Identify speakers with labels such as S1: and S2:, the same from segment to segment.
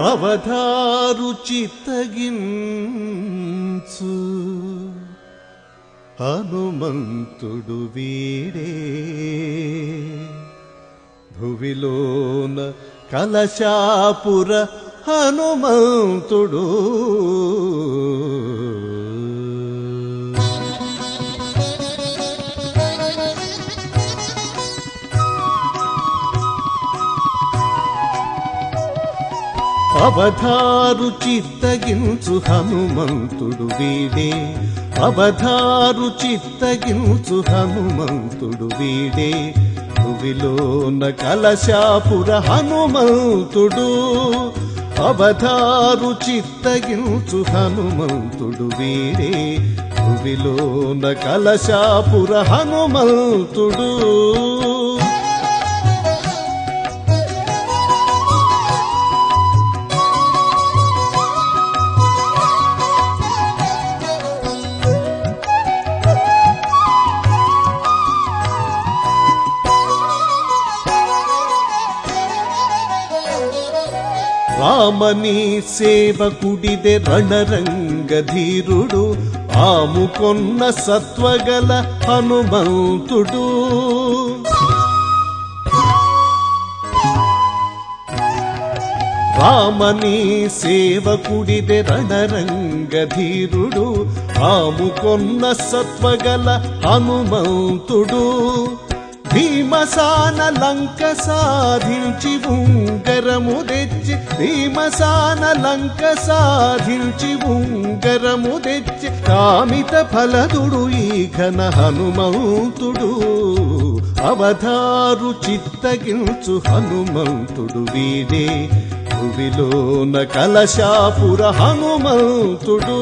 S1: అవధారు చిత్తగించు హనుమంతుడు వీడే భువిలోన కలశాపుర హనుమంతుడు అవధారు చిత్తగించు హనుమంతుడు వీడే అవధారు చిత్తగించు హనుమంతుడు వీడే భువిలోన కలశాపుర హనుమంతుడు అవధారు చిత్తగించు హనుమంతుడు వీడే భువిలోన కలశాపుర హనుమంతుడు రామని సేవకుడిదే రణరంగధీరుడు ఆముకొన్న సత్వగల హనుమంతుడు రామని సేవకుడిదే రణరంగధీరుడు ఆముకొన్న సత్వగల హనుమంతుడు భీమసాన లంక సాధించి ఉంగరము తెచ్చి భీమసాన లంక సాధించి ఉంగరము తెచ్చి కామిత ఫలదుడు ఈ ఘన హనుమంతుడు అవధారు చిత్తగించు హనుమంతుడు వీడే భువిలోన కలశాపుర హనుమంతుడు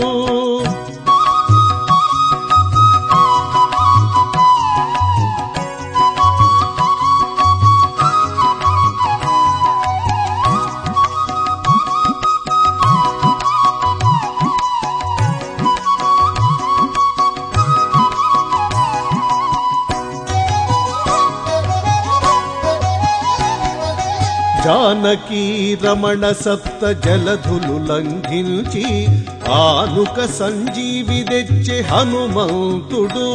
S1: జానకీ రమణ సప్త జలధులు లంఘించి ఆనుక సంజీవి తెచ్చే హనుమంతుడు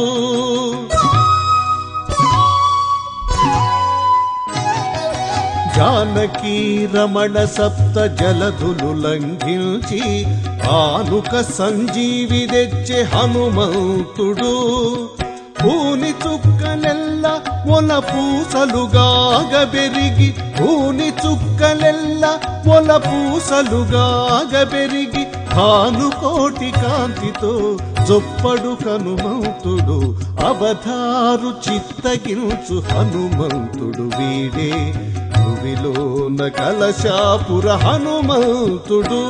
S1: జానకీ రమణ సప్త జలధులు లంఘించి ఆనుక సంజీవి తెచ్చే హనుమంతుడు పూని చుక్కలెల్ల మొల పూసలుగాగ బెరిగి పూని చుక్కలెల్ల మొల పూసలుగాగ బెరిగి భానుకోటి కాంతితో జొప్పడు హనుమంతుడు అవధారు చిత్తగించు హనుమంతుడు వీడే భువిలోన కలశాపుర హనుమంతుడు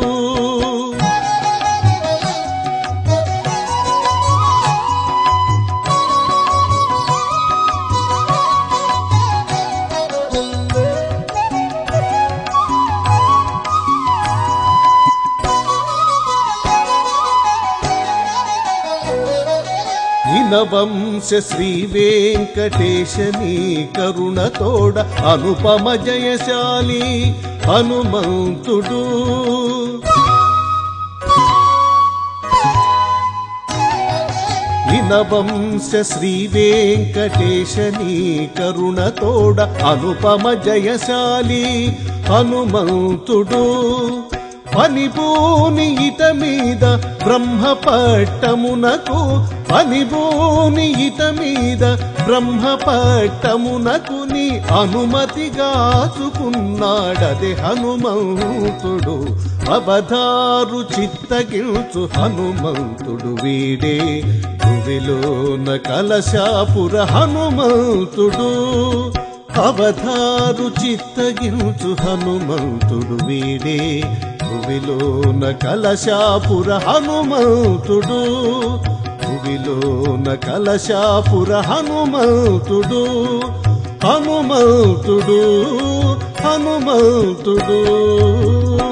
S1: ఇనవంశ శ్రీ వెంకటేశని కరుణతోడ అనుపమ జయశాలి హనుమంతుడు ఇనవంశ శ్రీ వెంకటేశని కరుణతోడ అనుపమ జయశాలి హనుమంతుడు పనిపోని ఇట మీద బ్రహ్మ పట్టమునకు పనిపోని ఇట మీద బ్రహ్మ పట్టమునకు నీ అనుమతిగాచుకున్నాడది హనుమంతుడు అవధారు చిత్తగించు హనుమంతుడు వీడే భువిలోన కలశాపుర హనుమంతుడు అవధారు చిత్తగించు హనుమంతుడు వీడే భువిలోన కలశాపుర హనుమంతుడు భువిలోన కలశాపుర హనుమంతుడు హనుమంతుడు హనుమంతుడు